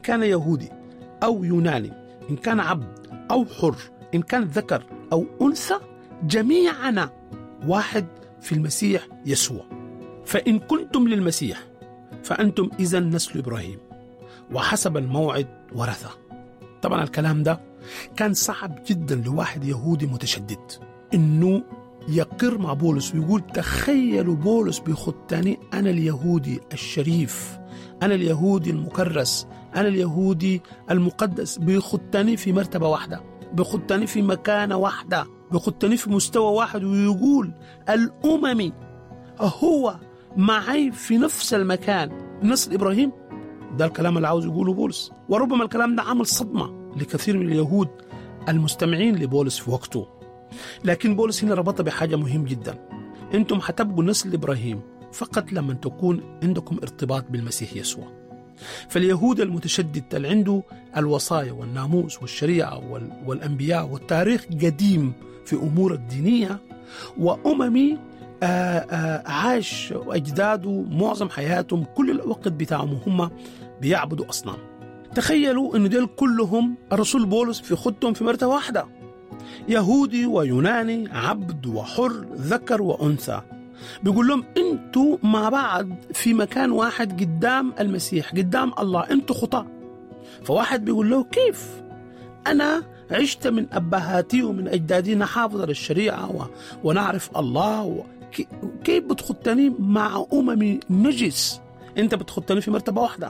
كان يهودي أو يوناني إن كان عبد أو حر إن كان ذكر أو أنثى جميعنا واحد في المسيح يسوع فإن كنتم للمسيح فأنتم إذا نسل إبراهيم وحسب الموعد ورثة طبعا الكلام ده كان صعب جدا لواحد يهودي متشدد انه يقر مع بولس ويقول تخيلوا بولس بيخطني انا اليهودي الشريف انا اليهودي المكرس انا اليهودي المقدس بيخطني في مرتبه واحده بيخطني في مكانه واحده بيخطني في مستوى واحد ويقول الاممي هو معي في نفس المكان نسل ابراهيم ده الكلام اللي عاوز يقوله بولس وربما الكلام ده عمل صدمه لكثير من اليهود المستمعين لبولس في وقته لكن بولس هنا ربطها بحاجة مهم جدا أنتم حتبقوا نسل إبراهيم فقط لما تكون عندكم ارتباط بالمسيح يسوع فاليهود المتشدد اللي عنده الوصايا والناموس والشريعة والأنبياء والتاريخ قديم في أمور الدينية وأممي آآ آآ عاش أجداده معظم حياتهم كل الوقت بتاعهم هم بيعبدوا أصنام تخيلوا أن دول كلهم الرسول بولس في خدتهم في مرتبة واحدة يهودي ويوناني عبد وحر ذكر وأنثى بيقول لهم انتوا مع بعض في مكان واحد قدام المسيح قدام الله انتوا خطاة فواحد بيقول له كيف أنا عشت من أبهاتي ومن أجدادي نحافظ على الشريعة و... ونعرف الله و... كيف بتخطني مع أممي نجس أنت بتخطني في مرتبة واحدة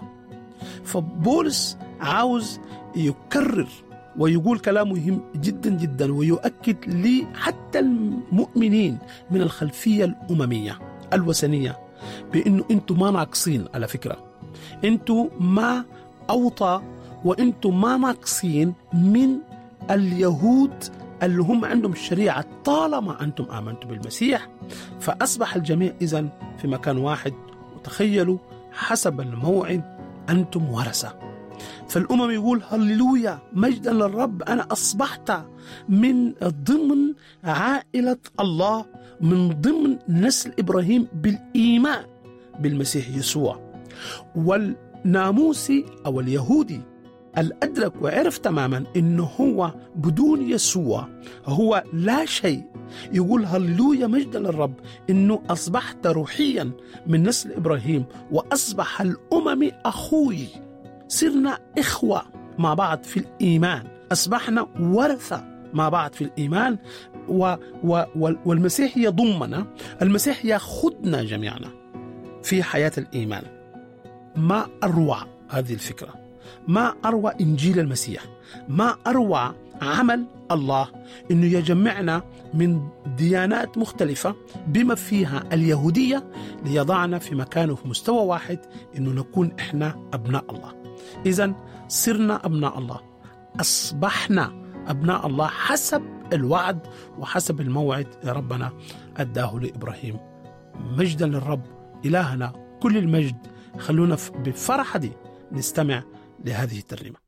فبولس عاوز يكرر ويقول كلام مهم جدا جدا ويؤكد لي حتى المؤمنين من الخلفية الأممية الوثنية بأنه أنتم ما ناقصين على فكرة أنتم ما أوطى وأنتم ما ناقصين من اليهود اللي هم عندهم الشريعة طالما أنتم آمنتم بالمسيح فأصبح الجميع إذا في مكان واحد وتخيلوا حسب الموعد أنتم ورثة فالأمم يقول هللويا مجدا للرب أنا أصبحت من ضمن عائلة الله من ضمن نسل إبراهيم بالإيمان بالمسيح يسوع والناموسي أو اليهودي الأدرك وعرف تماما أنه هو بدون يسوع هو لا شيء يقول هللويا مجدا للرب أنه أصبحت روحيا من نسل إبراهيم وأصبح الأمم أخوي صرنا إخوة مع بعض في الإيمان أصبحنا ورثة مع بعض في الإيمان و و والمسيح يضمنا المسيح ياخذنا جميعنا في حياة الإيمان ما أروع هذه الفكرة ما أروع إنجيل المسيح ما أروع عمل الله أنه يجمعنا من ديانات مختلفة بما فيها اليهودية ليضعنا في مكان وفي مستوى واحد أنه نكون إحنا أبناء الله إذا صرنا أبناء الله أصبحنا أبناء الله حسب الوعد وحسب الموعد يا ربنا أداه لإبراهيم مجدا للرب إلهنا كل المجد خلونا بفرحة دي نستمع لهذه الترنيمه